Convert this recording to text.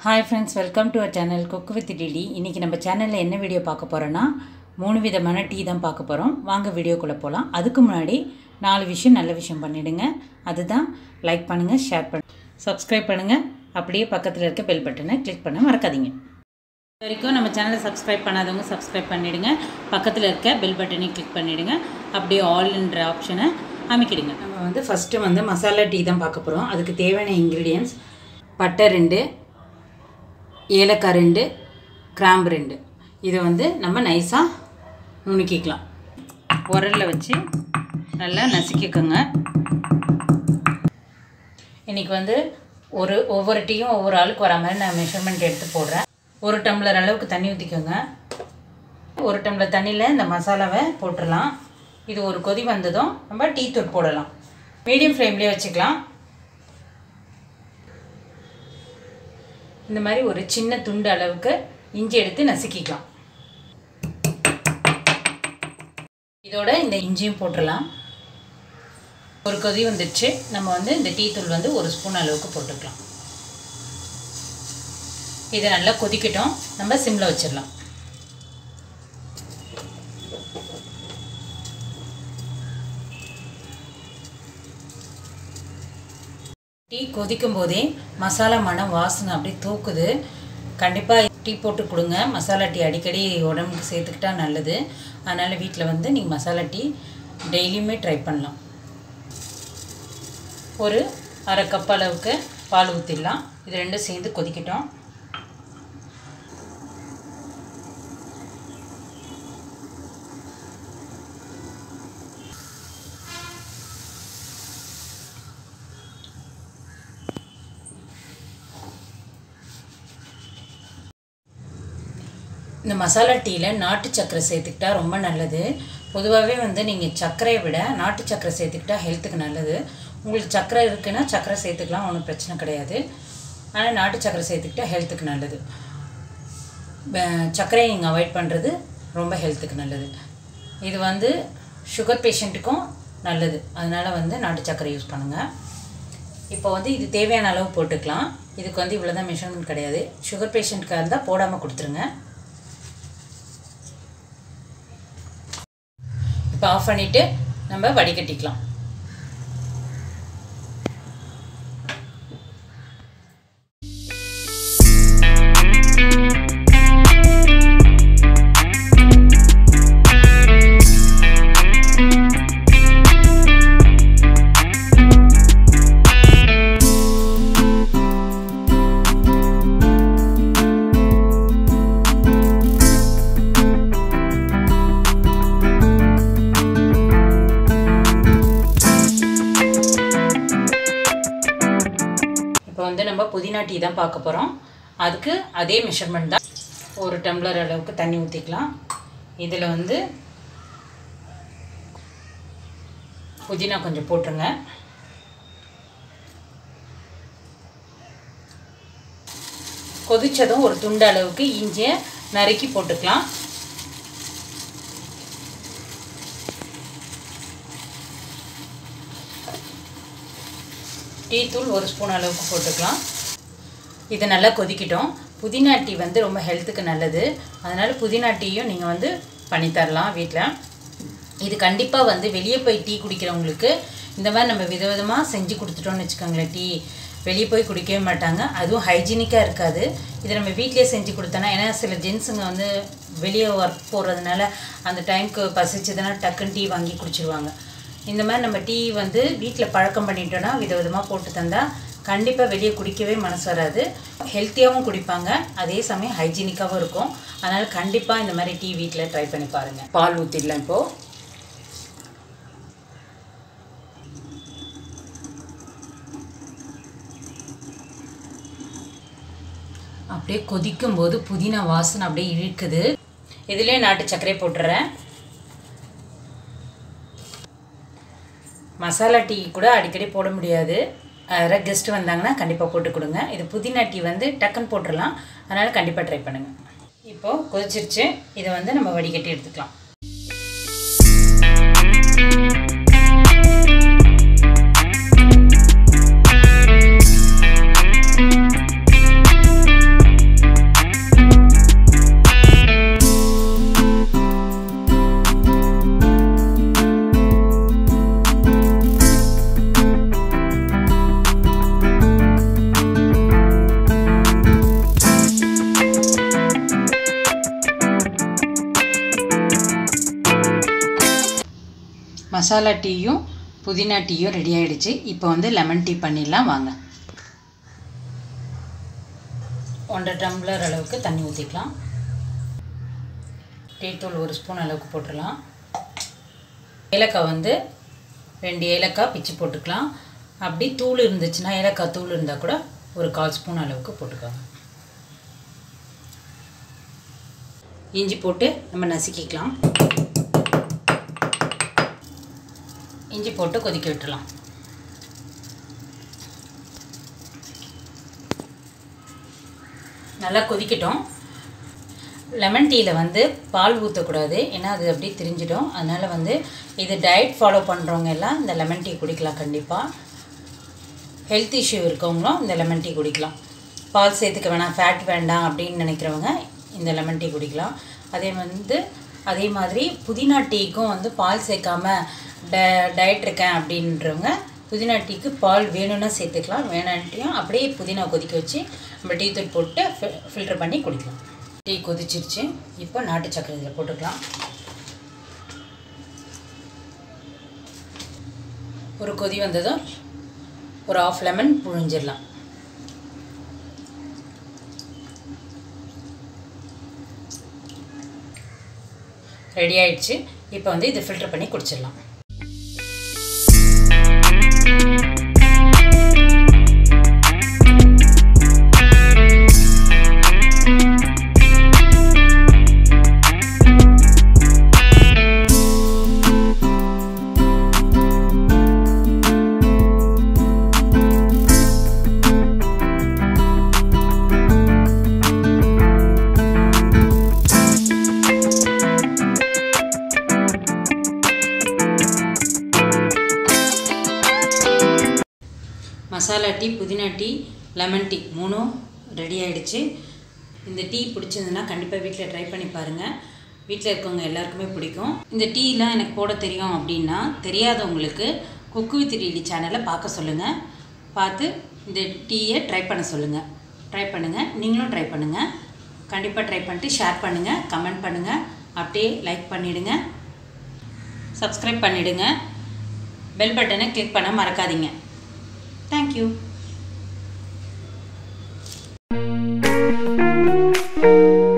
Hi friends welcome to our channel cook with DD இன்றைக்கி நம்ம சேனலில் என்ன வீடியோ பார்க்க போகிறோன்னா மூணு விதமான டீ தான் பார்க்க போகிறோம் வாங்க வீடியோக்குள்ளே போகலாம் அதுக்கு முன்னாடி நாலு விஷயம் நல்ல விஷயம் பண்ணிவிடுங்க அதுதான் லைக் பண்ணுங்கள் ஷேர் பண்ணு சப்ஸ்கிரைப் பண்ணுங்கள் அப்படியே பக்கத்தில் இருக்க பெல் பட்டனை கிளிக் பண்ண மறக்காதீங்க இது வரைக்கும் நம்ம சேனலை சப்ஸ்கிரைப் பண்ணாதவங்க சப்ஸ்கிரைப் பண்ணிவிடுங்க பக்கத்தில் இருக்க பெல் பட்டனையும் கிளிக் பண்ணிவிடுங்க அப்படியே ஆல்ன்ற ஆப்ஷனை அமைக்கிடுங்க நம்ம வந்து ஃபஸ்ட்டு வந்து மசாலா டீ தான் பார்க்க போகிறோம் அதுக்கு தேவையான இன்க்ரீடியன்ஸ் பட்டை ரெண்டு ஏலக்காய் ரெண்டு கிராம்பு ரெண்டு இதை வந்து நம்ம நைஸாக நுணுக்கிக்கலாம் உரலில் வச்சு நல்லா நசுக்கிக்கோங்க இன்றைக்கி வந்து ஒரு ஒவ்வொரு டீயும் ஒவ்வொரு ஆளுக்கு வர மாதிரி நான் மெஷர்மெண்ட் எடுத்து போடுறேன் ஒரு டம்ளர் அளவுக்கு தண்ணி ஊற்றிக்கோங்க ஒரு டம்ளர் தண்ணியில் இந்த மசாலாவை போட்டுடலாம் இது ஒரு கொதி வந்ததும் நம்ம டீ தூள் போடலாம் மீடியம் ஃப்ளேம்லேயே வச்சுக்கலாம் இந்த மாதிரி ஒரு சின்ன துண்டு அளவுக்கு இஞ்சி எடுத்து நசுக்கிக்கலாம் இதோட இந்த இஞ்சியும் போட்டுடலாம் ஒரு கொதி வந்துடுச்சு நம்ம வந்து இந்த டீ தூள் வந்து ஒரு ஸ்பூன் அளவுக்கு போட்டுக்கலாம் இதை நல்லா கொதிக்கட்டும் நம்ம சிம்மில் வச்சிடலாம் டீ கொதிக்கும் போதே மசாலா மனம் வாசனை அப்படியே தூக்குது கண்டிப்பாக டீ போட்டு கொடுங்க மசாலா டீ அடிக்கடி உடம்புக்கு சேர்த்துக்கிட்டா நல்லது அதனால் வீட்டில் வந்து நீங்கள் மசாலா டீ டெய்லியுமே ட்ரை பண்ணலாம் ஒரு அரை கப் அளவுக்கு பால் ஊற்றிடலாம் இது ரெண்டும் சேர்ந்து கொதிக்கட்டும் இந்த மசாலா டீயில் நாட்டு சர்க்கரை சேர்த்துக்கிட்டா ரொம்ப நல்லது பொதுவாகவே வந்து நீங்கள் சர்க்கரையை விட நாட்டு சர்க்கரை சேர்த்துக்கிட்டா ஹெல்த்துக்கு நல்லது உங்களுக்கு சர்க்கரை இருக்குன்னா சர்க்கரை சேர்த்துக்கலாம் ஒன்றும் பிரச்சனை கிடையாது ஆனால் நாட்டு சர்க்கரை சேர்த்துக்கிட்டா ஹெல்த்துக்கு நல்லது சர்க்கரையை நீங்கள் அவாய்ட் பண்ணுறது ரொம்ப ஹெல்த்துக்கு நல்லது இது வந்து சுகர் பேஷண்ட்டுக்கும் நல்லது அதனால் வந்து நாட்டு சர்க்கரை யூஸ் பண்ணுங்கள் இப்போ வந்து இது தேவையான அளவு போட்டுக்கலாம் இதுக்கு வந்து இவ்வளோ தான் மெஷர்மெண்ட் கிடையாது சுகர் பேஷண்ட்டுக்காக இருந்தால் போடாமல் கொடுத்துருங்க இப்போ ஆஃப் பண்ணிவிட்டு நம்ம வடிகட்டிக்கலாம் இப்போ வந்து நம்ம புதினா டீ தான் பார்க்க போகிறோம் அதுக்கு அதே மெஷர்மெண்ட் தான் ஒரு டம்ளர் அளவுக்கு தண்ணி ஊற்றிக்கலாம் இதில் வந்து புதினா கொஞ்சம் போட்டுருங்க கொதிச்சதும் ஒரு துண்டு அளவுக்கு இஞ்சியை நறுக்கி போட்டுக்கலாம் டீ தூள் ஒரு ஸ்பூன் அளவுக்கு போட்டுக்கலாம் இது நல்லா கொதிக்கட்டும் புதினா டீ வந்து ரொம்ப ஹெல்த்துக்கு நல்லது அதனால் புதினா டீயும் நீங்கள் வந்து பண்ணித்தரலாம் வீட்டில் இது கண்டிப்பாக வந்து வெளியே போய் டீ குடிக்கிறவங்களுக்கு இந்த மாதிரி நம்ம விதவிதமாக செஞ்சு கொடுத்துட்டோம்னு வச்சுக்கோங்களேன் டீ வெளியே போய் குடிக்கவே மாட்டாங்க அதுவும் ஹைஜீனிக்காக இருக்காது இதை நம்ம வீட்டிலே செஞ்சு கொடுத்தோன்னா ஏன்னா சில ஜென்ஸுங்க வந்து வெளியே ஒர்க் போகிறதுனால அந்த டைமுக்கு பசிச்சதுன்னா டக்குன்னு டீ வாங்கி குடிச்சிருவாங்க இந்த மாதிரி நம்ம டீ வந்து வீட்டில் பழக்கம் பண்ணிட்டோன்னா விதவிதமாக போட்டு தந்தால் கண்டிப்பாக வெளியே குடிக்கவே மனசு வராது ஹெல்த்தியாகவும் குடிப்பாங்க அதே சமயம் ஹைஜீனிக்காகவும் இருக்கும் அதனால் கண்டிப்பாக இந்த மாதிரி டீ வீட்டில் ட்ரை பண்ணி பாருங்கள் பால் ஊற்றிடலாம் இப்போது அப்படியே கொதிக்கும் போது புதினா வாசனை அப்படியே இழுக்குது இதுலேயே நாட்டு சர்க்கரை போட்டுறேன் மசாலா டீ கூட அடிக்கடி போட முடியாது யாராவது கெஸ்ட்டு வந்தாங்கன்னா கண்டிப்பாக போட்டு கொடுங்க இது புதினா டீ வந்து டக்குன்னு போட்டுடலாம் அதனால் கண்டிப்பாக ட்ரை பண்ணுங்கள் இப்போது கொதிச்சிருச்சு இதை வந்து நம்ம வடிகட்டி எடுத்துக்கலாம் மசாலா டீயும் புதினா டீயும் ரெடி ஆகிடுச்சு இப்போ வந்து லெமன் டீ பண்ணிடலாம் வாங்க ஒன்றரை டம்ளர் அளவுக்கு தண்ணி ஊற்றிக்கலாம் டீ தூள் ஒரு ஸ்பூன் அளவுக்கு போட்டுடலாம் ஏலக்காய் வந்து ரெண்டு ஏலக்காய் பிச்சு போட்டுக்கலாம் அப்படி தூள் இருந்துச்சுன்னா ஏலக்காய் தூள் இருந்தால் கூட ஒரு கால் ஸ்பூன் அளவுக்கு போட்டுக்கோங்க இஞ்சி போட்டு நம்ம நசுக்கிக்கலாம் இஞ்சி போட்டு கொதிக்க விட்டுலாம் நல்லா கொதிக்கட்டும் லெமன் டீயில் வந்து பால் ஊற்றக்கூடாது ஏன்னா அது அப்படியே திரிஞ்சிடும் அதனால் வந்து இது டயட் ஃபாலோ பண்ணுறவங்க எல்லாம் இந்த லெமன் டீ குடிக்கலாம் கண்டிப்பாக ஹெல்த் இஷ்யூ இருக்கவங்களும் இந்த லெமன் டீ குடிக்கலாம் பால் சேர்த்துக்க வேணாம் ஃபேட் வேண்டாம் அப்படின்னு நினைக்கிறவங்க இந்த லெமன் டீ குடிக்கலாம் அதே வந்து அதே மாதிரி புதினா டீக்கும் வந்து பால் சேர்க்காம ட டயட் இருக்கேன் அப்படின்றவங்க புதினா டீக்கு பால் வேணும்னா சேர்த்துக்கலாம் வேணான்ட்டியும் அப்படியே புதினா கொதிக்க வச்சு நம்ம டீ தூள் போட்டு ஃபில்டர் பண்ணி குடிக்கலாம் டீ கொதிச்சிருச்சு இப்போ நாட்டு சக்கரை இதில் போட்டுக்கலாம் ஒரு கொதி வந்ததும் ஒரு ஆஃப் லெமன் புழிஞ்சிடலாம் ரெடி ஆயிடுச்சு இப்போ வந்து இதை ஃபில்டர் பண்ணி குடிச்சிடலாம் மசாலா டீ புதினா டீ லெமன் டீ மூணும் ரெடி ஆகிடுச்சு இந்த டீ பிடிச்சிருந்துன்னா கண்டிப்பாக வீட்டில் ட்ரை பண்ணி பாருங்கள் வீட்டில் இருக்கவங்க எல்லாருக்குமே பிடிக்கும் இந்த டீலாம் எனக்கு போட தெரியும் அப்படின்னா தெரியாதவங்களுக்கு குக்கு வித் டீ சேனலை பார்க்க சொல்லுங்கள் பார்த்து இந்த டீயை ட்ரை பண்ண சொல்லுங்கள் ட்ரை பண்ணுங்கள் நீங்களும் ட்ரை பண்ணுங்கள் கண்டிப்பாக ட்ரை பண்ணிட்டு ஷேர் பண்ணுங்கள் கமெண்ட் பண்ணுங்கள் அப்படியே லைக் பண்ணிவிடுங்க சப்ஸ்கிரைப் பண்ணிவிடுங்க பெல் பட்டனை கிளிக் பண்ண மறக்காதீங்க Thank you.